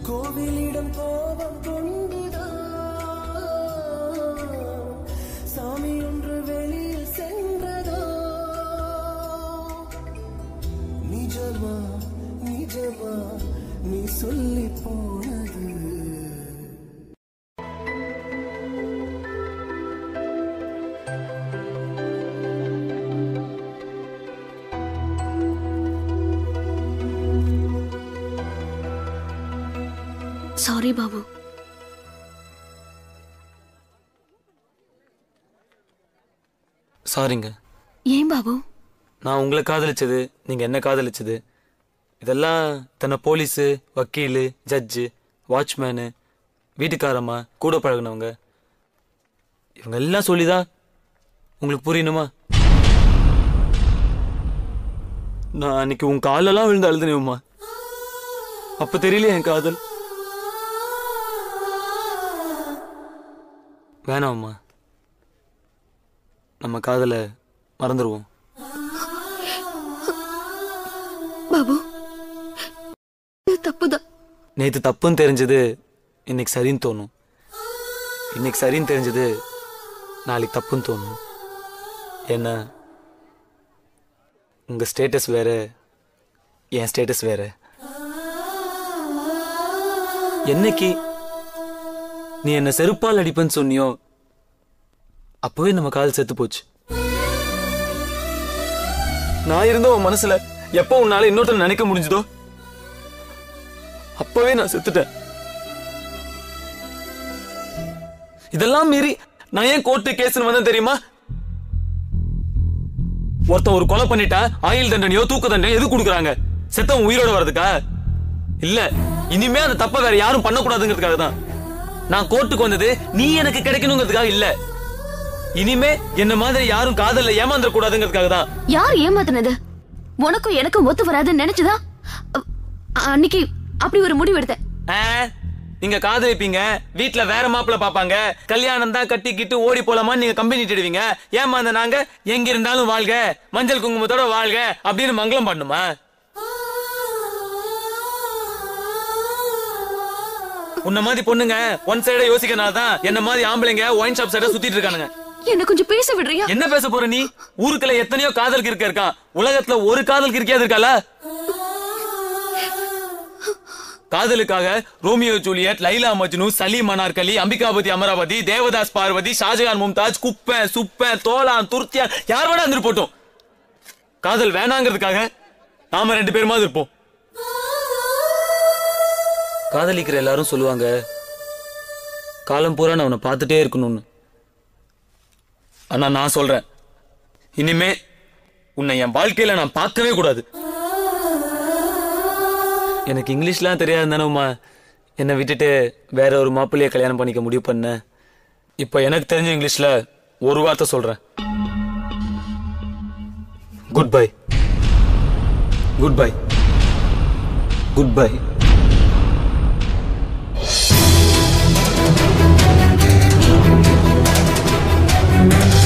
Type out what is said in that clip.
கோவிலிடம் கோபம் கொண்டுதான் சாமி ஒன்று வெளியில் சென்றதோ நிஜமா நிஜமா நீ சொல்லி போனது சாரி பாபு சாரிங்க ஏன் பாபு நான் உங்களை காதலிச்சது நீங்க என்ன காதலிச்சது இதெல்லாம் தன்னை போலீஸு வக்கீலு ஜட்ஜு வாட்ச்மேனு வீட்டுக்காரம்மா கூட பழகுனவங்க இவங்க எல்லாம் சொல்லிதான் உங்களுக்கு புரியணுமா நான் அன்னைக்கு உன் காலெல்லாம் விழுந்து அழுதுனேம்மா அப்ப தெரியல என் காதல் வேணாம்மா நம்ம காதலை மறந்துடுவோம் பாபு இது தப்புதான் நேத்து தப்புன்னு தெரிஞ்சது இன்னைக்கு சரின்னு தோணும் இன்னைக்கு சரின்னு தெரிஞ்சது நாளைக்கு தப்புன்னு தோணும் ஏன்னா உங்க ஸ்டேட்டஸ் வேற என் ஸ்டேட்டஸ் வேற என்னைக்கு நீ என்ன செருப்பால் அடிப்பேன்னு சொன்னியோ அப்பவே நம்ம காதல் செத்து போச்சு நான் இருந்த உன் மனசுல எப்போ உன்னால இன்னொருத்தர் நினைக்க முடிஞ்சதோ அப்பவே நான் செத்துட்டேன் இதெல்லாம் மீறி நான் ஏன் கோர்ட்டு கேஸ்னு வந்தேன் தெரியுமா ஒருத்தன் ஒரு கொலை பண்ணிட்டா ஆயுள் தண்டனையோ தூக்க தண்டனையோ எது கொடுக்குறாங்க செத்தவன் உயிரோட வர்றதுக்கா இல்ல இனிமே அந்த தப்ப வேற யாரும் பண்ணக்கூடாதுங்கிறதுக்காக தான் நான் கோர்ட்டுக்கு வந்தது நீ எனக்கு கிடைக்கணுங்கிறதுக்காக இல்ல இனிமே என்ன மாதிரி யாரும் காதல்ல ஏமாந்துட கூடாதுங்கிறதுக்காக தான் யார் ஏமாத்துனது உனக்கும் எனக்கும் ஒத்து வராதுன்னு நினைச்சுதா அ- அன்னைக்கு அப்படி ஒரு முடிவு எடுத்தேன் ஆ, நீங்க காதலிப்பீங்க வீட்ல வேற மாப்பிள்ள பாப்பாங்க கல்யாணம் தான் கட்டிக்கிட்டு ஓடி போலாமான்னு நீங்க கம்பெனி தேடுவீங்க ஏமாந்த நாங்க எங்க இருந்தாலும் வாழ்க மஞ்சள் குங்குமத்தோட வாழ்க அப்படின்னு மங்களம் பண்ணுமா உன்ன மாதிரி பொண்ணுங்க ஒன் சைட யோசிக்கிறனால தான் என்ன மாதிரி ஆம்பளைங்க ஒயின் ஷாப் சைட சுத்திட்டு இருக்கானுங்க என்ன கொஞ்சம் பேச விடுறியா என்ன பேச போற நீ ஊருக்குள்ள எத்தனையோ காதல் கிறுக்க இருக்கான் உலகத்துல ஒரு காதல் கிறுக்கியாது இருக்கால காதலுக்காக ரோமியோ ஜூலியட் லைலா மஜ்னு சலீம் அனார்கலி அம்பிகாபதி அமராவதி தேவதாஸ் பார்வதி ஷாஜகான் மும்தாஜ் குப்பன் சுப்பன் தோலான் துர்த்தியான் யார் வேணா இருந்துட்டு போட்டோம் காதல் வேணாங்கிறதுக்காக நாம ரெண்டு பேருமாவது இருப்போம் காதலிக்கிற எல்லாரும் சொல்லுவாங்க காலம் பூரா நான் உன்னை பார்த்துட்டே இருக்கணும்னு ஆனா நான் சொல்றேன் இனிமே உன்னை என் வாழ்க்கையில நான் பார்க்கவே கூடாது எனக்கு இங்கிலீஷ்லாம் தெரியாது தானேம்மா என்னை விட்டுட்டு வேற ஒரு மாப்பிள்ளைய கல்யாணம் பண்ணிக்க முடிவு பண்ண இப்போ எனக்கு தெரிஞ்ச இங்கிலீஷ்ல ஒரு வார்த்தை சொல்றேன் goodbye goodbye goodbye ஆ